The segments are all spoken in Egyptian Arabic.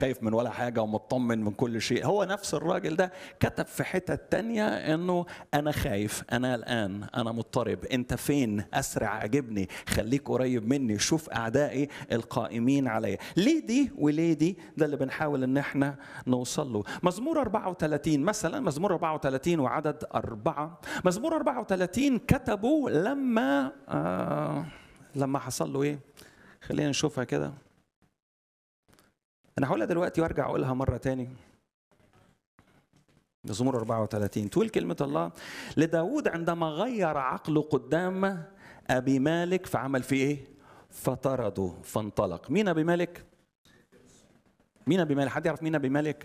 خايف من ولا حاجة ومطمن من كل شيء هو نفس الراجل ده كتب في حتة تانية انه انا خايف انا الان انا مضطرب انت فين اسرع اجبني خليك قريب مني شوف اعدائي القائمين عليا ليه دي وليه دي ده اللي بنحاول ان احنا نوصل له مزمور 34 مثلا مزمور 34 وعدد أربعة مزمور 34 كتبوا لما آه لما حصل له ايه خلينا نشوفها كده انا هقولها دلوقتي وارجع اقولها مره تاني مزمور 34 تقول كلمة الله لداود عندما غير عقله قدام أبي مالك فعمل فيه إيه؟ فطرده فانطلق مين أبي مالك؟ مين أبي مالك؟ حد يعرف مين أبي مالك؟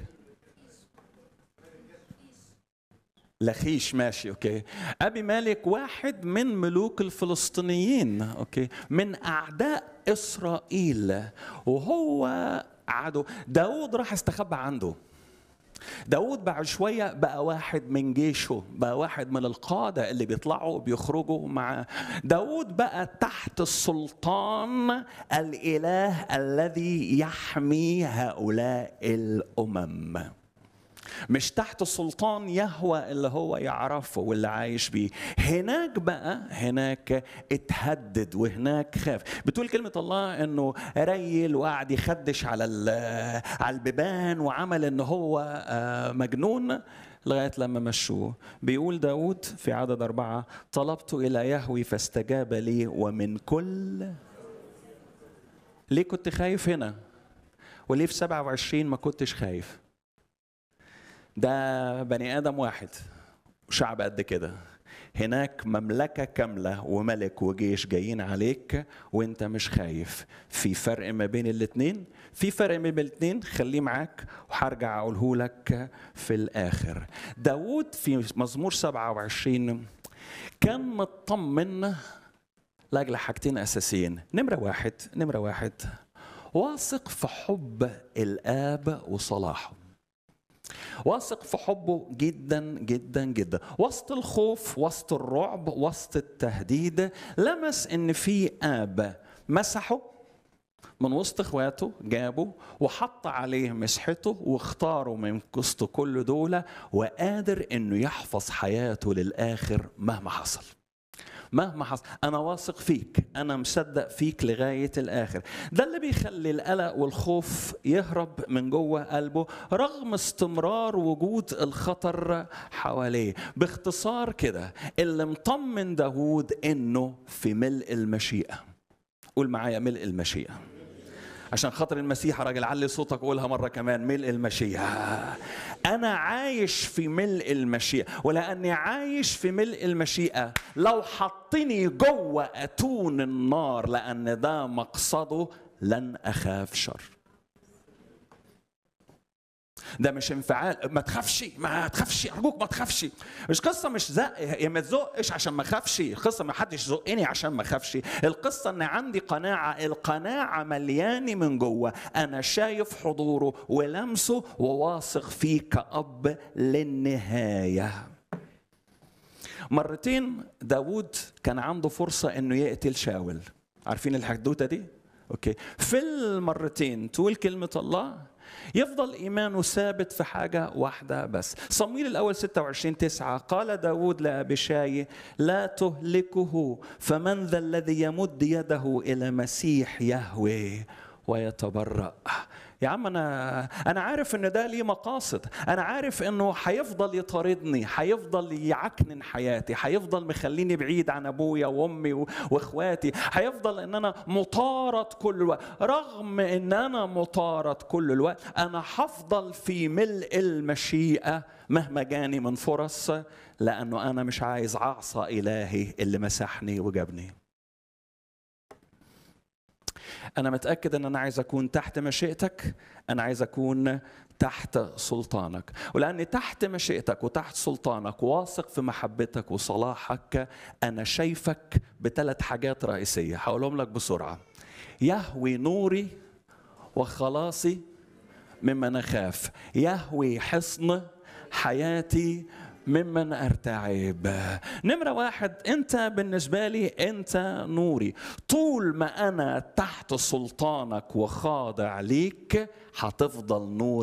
لخيش ماشي اوكي ابي مالك واحد من ملوك الفلسطينيين اوكي من اعداء اسرائيل وهو عدو داود راح استخبى عنده داود بعد شوية بقى واحد من جيشه بقى واحد من القادة اللي بيطلعوا بيخرجوا مع داود بقى تحت السلطان الإله الذي يحمي هؤلاء الأمم مش تحت سلطان يهوى اللي هو يعرفه واللي عايش بيه هناك بقى هناك اتهدد وهناك خاف بتقول كلمة الله انه ريل وقعد يخدش على على البيبان وعمل ان هو مجنون لغاية لما مشوه بيقول داود في عدد أربعة طلبت إلى يهوي فاستجاب لي ومن كل ليه كنت خايف هنا وليه في 27 ما كنتش خايف ده بني ادم واحد وشعب قد كده هناك مملكه كامله وملك وجيش جايين عليك وانت مش خايف في فرق ما بين الاثنين في فرق ما بين الاثنين خليه معاك وهرجع اقوله لك في الاخر داود في مزمور 27 كان مطمن لاجل حاجتين اساسيين نمره واحد نمره واحد واثق في حب الاب وصلاحه واثق في حبه جدا جدا جدا وسط الخوف وسط الرعب وسط التهديد لمس ان في اب مسحه من وسط اخواته جابه وحط عليه مسحته واختاره من وسط كل دول وقادر انه يحفظ حياته للاخر مهما حصل مهما حصل انا واثق فيك انا مصدق فيك لغايه الاخر ده اللي بيخلي القلق والخوف يهرب من جوه قلبه رغم استمرار وجود الخطر حواليه باختصار كده اللي مطمن داوود انه في ملء المشيئه قول معايا ملء المشيئه عشان خاطر المسيح راجل علي صوتك قولها مرة كمان ملء المشيئة أنا عايش في ملء المشيئة ولأني عايش في ملء المشيئة لو حطني جوه أتون النار لأن ده مقصده لن أخاف شر ده مش انفعال ما تخافش ما تخافش ارجوك ما تخافش مش قصه مش زق يا ما تزقش عشان ما اخافش القصه ما حدش زقني عشان ما اخافش القصه ان عندي قناعه القناعه ملياني من جوه انا شايف حضوره ولمسه وواثق فيه كاب للنهايه مرتين داود كان عنده فرصه انه يقتل شاول عارفين الحدوته دي اوكي في المرتين تقول كلمه الله يفضل إيمانه ثابت في حاجة واحدة بس صمويل الأول 26 تسعة قال داود لأبشاي لا تهلكه فمن ذا الذي يمد يده إلى مسيح يهوي ويتبرأ يا عم انا انا عارف ان ده ليه مقاصد انا عارف انه هيفضل يطاردني هيفضل يعكنن حياتي هيفضل مخليني بعيد عن ابويا وامي واخواتي هيفضل ان انا مطارد كل الوقت رغم ان انا مطارد كل الوقت انا هفضل في ملء المشيئه مهما جاني من فرص لانه انا مش عايز اعصى الهي اللي مسحني وجابني أنا متأكد أن أنا عايز أكون تحت مشيئتك أنا عايز أكون تحت سلطانك ولأني تحت مشيئتك وتحت سلطانك واثق في محبتك وصلاحك أنا شايفك بثلاث حاجات رئيسية هقولهم لك بسرعة يهوي نوري وخلاصي مما نخاف يهوي حصن حياتي ممن ارتعب نمرة واحد انت بالنسبة لي انت نوري طول ما انا تحت سلطانك وخاضع ليك هتفضل نور